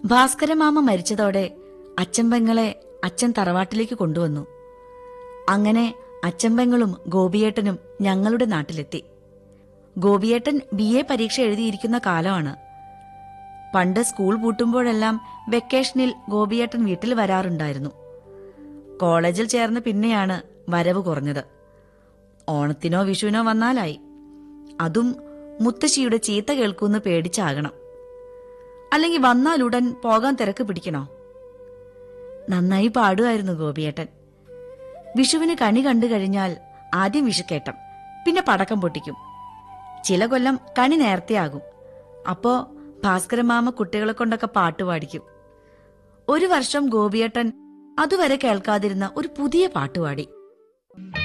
ഭാസ്കരമാമ മരിച്ചതോടെ അച്ഛൻ പെങ്ങളെ അച്ഛൻ തറവാട്ടിലേക്ക് കൊണ്ടുവന്നു അങ്ങനെ അച്ഛൻ പെങ്ങളും ഗോപിയേട്ടനും ഞങ്ങളുടെ നാട്ടിലെത്തി ഗോപിയേട്ടൻ ബി എ പരീക്ഷ എഴുതിയിരിക്കുന്ന കാലമാണ് പണ്ട് സ്കൂൾ പൂട്ടുമ്പോഴെല്ലാം വെക്കേഷനിൽ ഗോപിയേട്ടൻ വീട്ടിൽ വരാറുണ്ടായിരുന്നു കോളേജിൽ ചേർന്ന് പിന്നെയാണ് വരവ് കുറഞ്ഞത് ഓണത്തിനോ വിഷുവിനോ വന്നാലായി അതും മുത്തശ്ശിയുടെ ചീത്ത കേൾക്കുമെന്ന് പേടിച്ചാകണം അല്ലെങ്കിൽ വന്നാലുടൻ പോകാൻ തിരക്ക് പിടിക്കണോ നന്നായി പാടുമായിരുന്നു ഗോപിയേട്ടൻ വിഷുവിന് കണി കണ്ടു കഴിഞ്ഞാൽ ആദ്യം വിഷുക്കേട്ടം പിന്നെ പടക്കം പൊട്ടിക്കും ചില കൊല്ലം കണി നേരത്തെയാകും അപ്പോ ഭാസ്കരമാമ കുട്ടികളെ കൊണ്ടൊക്കെ പാട്ട് പാടിക്കും ഒരു വർഷം ഗോപിയേട്ടൻ അതുവരെ കേൾക്കാതിരുന്ന ഒരു പുതിയ പാട്ടുപാടി